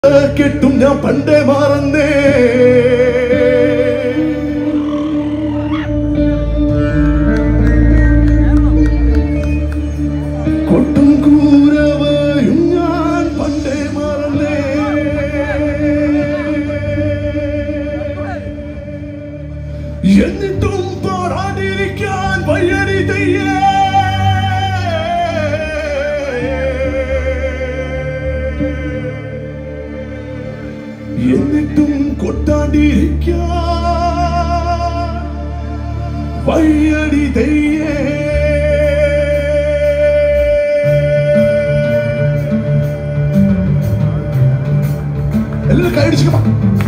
കെട്ടും ഞാൻ പണ്ടേ മറന്നേ കൊട്ടും കൂരവയും ഞാൻ പണ്ടേ മറന്നേ എന്നിട്ടും പാടാതിരിക്കാൻ വയ്യടി എന്നിട്ടും കൊട്ടാണ്ടിരിക്കാൻ വയ്യടി തെയ്യേ എല്ലാവരും കൈയടിച്ചിക്കപ്പാ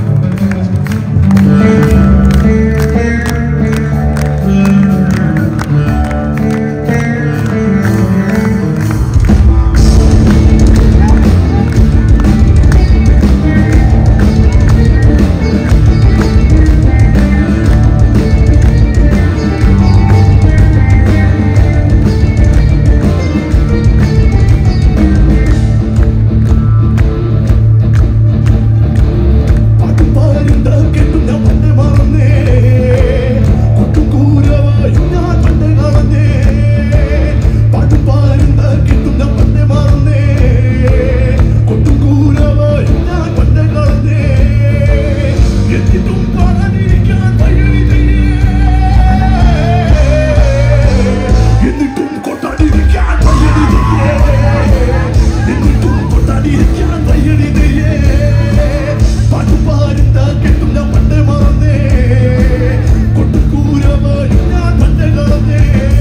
പാട്ടും പാലും കേട്ടും ഞാൻ പണ്ടേ മറന്നേ കൊട്ടും കൂരവായും ഞാൻ പണ്ടേ കളഞ്ഞേ പാട്ടും പാലും കേട്ടും ഞാൻ പണ്ടേ മറന്നേ കൊട്ടും കൂരവായും ഞാൻ പണ്ടേ കളഞ്ഞേ എന്നിട്ടും പാടാതിരിക്കാൻ വയ്യടിതേ എന്നിട്ടും കൊട്ടാതിരിക്കാൻ വയ്യടിതേ എന്നിട്ടും കൊട്ടാതിരിക്കാൻ വയ്യടിതേ പാട്ടും പാലും കേട്ടും ഞാൻ പണ്ടേ മറന്നേ കൊട്ടും കൂരവായും ഞാൻ പണ്ടേ കളഞ്ഞേ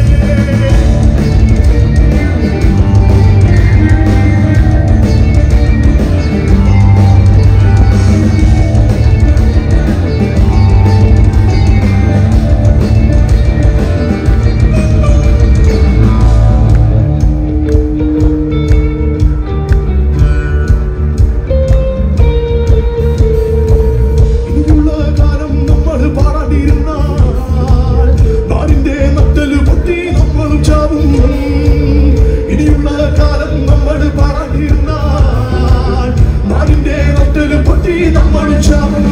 ഇനിയുള്ള കാലം നമ്മൾ പാടാതിരുന്നാൽ നാടിന്റെ നട്ടല് പൊട്ടി നമ്മളും ചാവും ഇനിയുള്ള കാലം നമ്മൾ പാടാതിരുന്നാൽ നാടിന്റെ നട്ടല് പൊട്ടി നമ്മളും ചാവും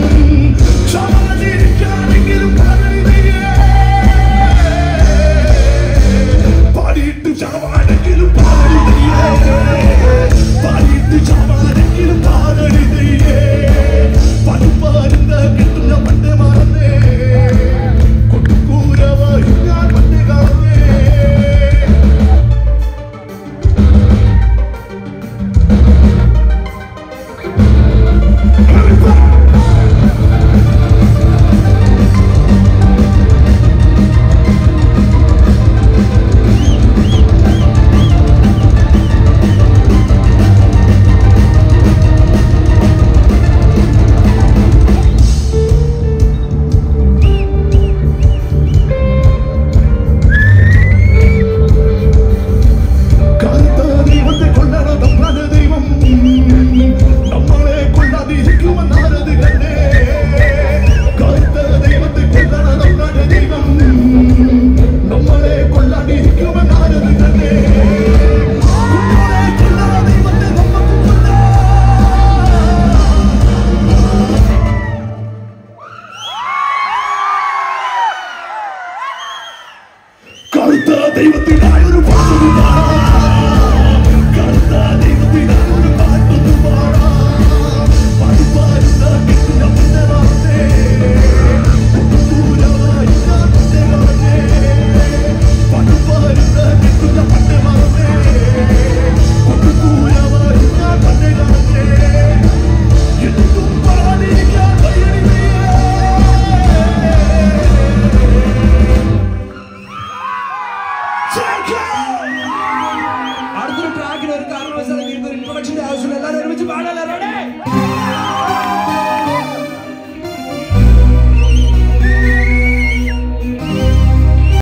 ചാവാതിരിക്കാനെങ്കിലും പാടരുതേ. പാടിയിട്ട് ചാവാനെങ്കിലും പാടരുതേ. പാടിയിട്ട് ചാവാനെങ്കിലും പാടരുതേ. പടുപ്പാരുന്ന കിട്ടുന്ന പണ്ടേ മറന്നേ കൊട്ടുകൂരവായും ഞാൻ പണ്ടേ കളഞ്ഞേ കറുത്ത ദൈവത്തെ കൊല്ലണ തമ്പ്രാന ദൈവം നമ്മളെ കൊല്ലാതിരിക്കുമെന്നാരത് കണ്ടേ കറുത്ത ദൈവത്തെ കൊല്ലണ തമ്പ്രാന ദൈവം നമ്മളെ കൊല്ലാതിരിക്കുമെന്നാരത് കണ്ടേ കുഞ്ഞോളെ കൊല്ലണ ദൈവത്തെ നമുക്ക് കൊല്ലാം കറുത്ത ദൈവത്തിനായൊരു പാട്ടൊന്നു പാടാം കറുത്ത ദൈവത്തിനായൊരു പാട്ടൊന്നു പാടാം പാടുപാടുന്ന കിട്ടുന്ന മുന്നേ മറന്നേ കൊട്ടുകൂരവായി ഞാൻ മുന്നേ കളഞ്ഞേ പാടുപാടുന്ന കിട്ടുന്ന മുന്നേ മറന്നേ കൊട്ടുകൂരവായി ഞാൻ മുന്നേ കളഞ്ഞേ എന്നിട്ടും പാടാതിരിക്കാൻ വയ്യടിതേ അടുത്തൊരു ട്രാക്കിന് ഒരു കാരണവശാലും നിങ്ങൾക്ക് ഒരു ഇൻട്രൊഡക്ഷന്റെ ആവശ്യമില്ല എല്ലാവരും ഒരുമിച്ച് പാടാൻ റെഡി